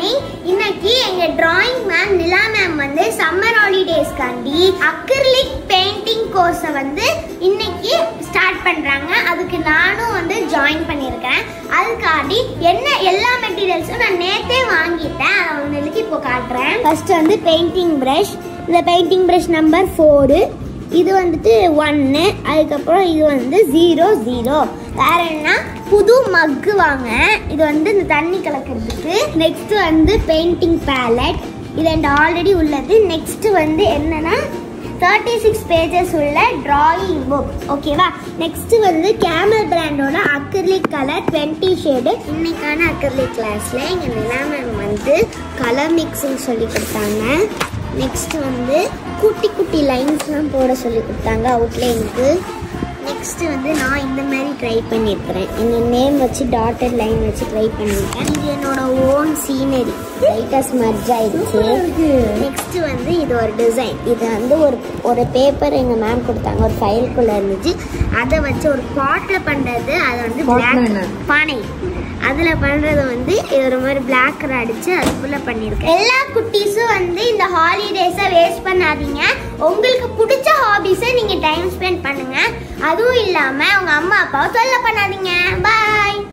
morning இன்னைக்கு எங்க drawing ma'am Nila ma'am வந்து சம்மர் ஹாலிடேஸ்க்காண்டி அக்ரிலிக் பெயிண்டிங் கோர்ஸை வந்து இன்னைக்கு ஸ்டார்ட் பண்றாங்க அதுக்கு நானும் வந்து ஜாயின் பண்ணியிருக்கேன் அதுக்காண்டி என்ன எல்லா மெட்டீரியல்ஸும் நான் நேத்தே வாங்கிட்டேன் அதை உங்களுக்கு இப்போ காட்டுறேன் ஃபர்ஸ்ட் வந்து பெயிண்டிங் ப்ரஷ் இந்த பெயிண்டிங் ப்ரஷ் நம்பர் ஃபோரு இது வந்துட்டு ஒன்று அதுக்கப்புறம் இது வந்து ஜீரோ ஜீரோ வேற என்ன புது மக்கு வாங்க இது வந்து இந்த தண்ணி கலக்கிறதுக்கு நெக்ஸ்ட் வந்து பெயிண்டிங் பேலட் இது என்கிட்ட ஆல்ரெடி உள்ளது நெக்ஸ்ட் வந்து என்னன்னா தேர்ட்டி சிக்ஸ் பேஜஸ் உள்ள டிராயிங் புக் ஓகேவா நெக்ஸ்ட் வந்து கேமல் பிராண்டோட அக்ரிலிக் கலர் டுவெண்ட்டி ஷேடு இன்னைக்கான அக்ரிலிக் கிளாஸ்ல எங்க நிலா மேம் வந்து கலர் மிக்சிங் சொல்லி கொடுத்தாங்க நெக்ஸ்ட் வந்து குட்டி குட்டி லைன்ஸ்லாம் போட சொல்லி கொடுத்தாங்க அவுட்லைனுக்கு நெக்ஸ்ட் வந்து நான் இந்த மாதிரி ட்ரை பண்ணியிருக்கிறேன் என்னோட நேம் வச்சு டாட்டட் லைன் வச்சு ட்ரை பண்ணியிருக்கேன் இது என்னோட ஓன் சீனரி லைட்டாக ஸ்மர்ஜ் ஆயிடுச்சு நெக்ஸ்ட் வந்து இது ஒரு டிசைன் இது வந்து ஒரு ஒரு பேப்பர் எங்கள் மேம் கொடுத்தாங்க ஒரு ஃபைலுக்குள்ளே இருந்துச்சு அதை வச்சு ஒரு பாட்டில் பண்ணுறது அதை வந்து black- பானை அதில் பண்ணுறது வந்து இது ஒரு மாதிரி பிளாக் அடிச்சு அதுக்குள்ளே பண்ணியிருக்கேன் எல்லா குட்டீஸும் வந்து இந்த ஹாலிடேஸை வேஸ்ட் பண்ணாதீங்க உங்களுக்கு பிடிச்ச ஹாபிஸை நீங்கள் டைம் ஸ்பெண்ட் பண்ணுங்க அதுவும் இல்லாமல் உங்கள் அம்மா அப்பாவை தொல்லை பண்ணாதீங்க பாய்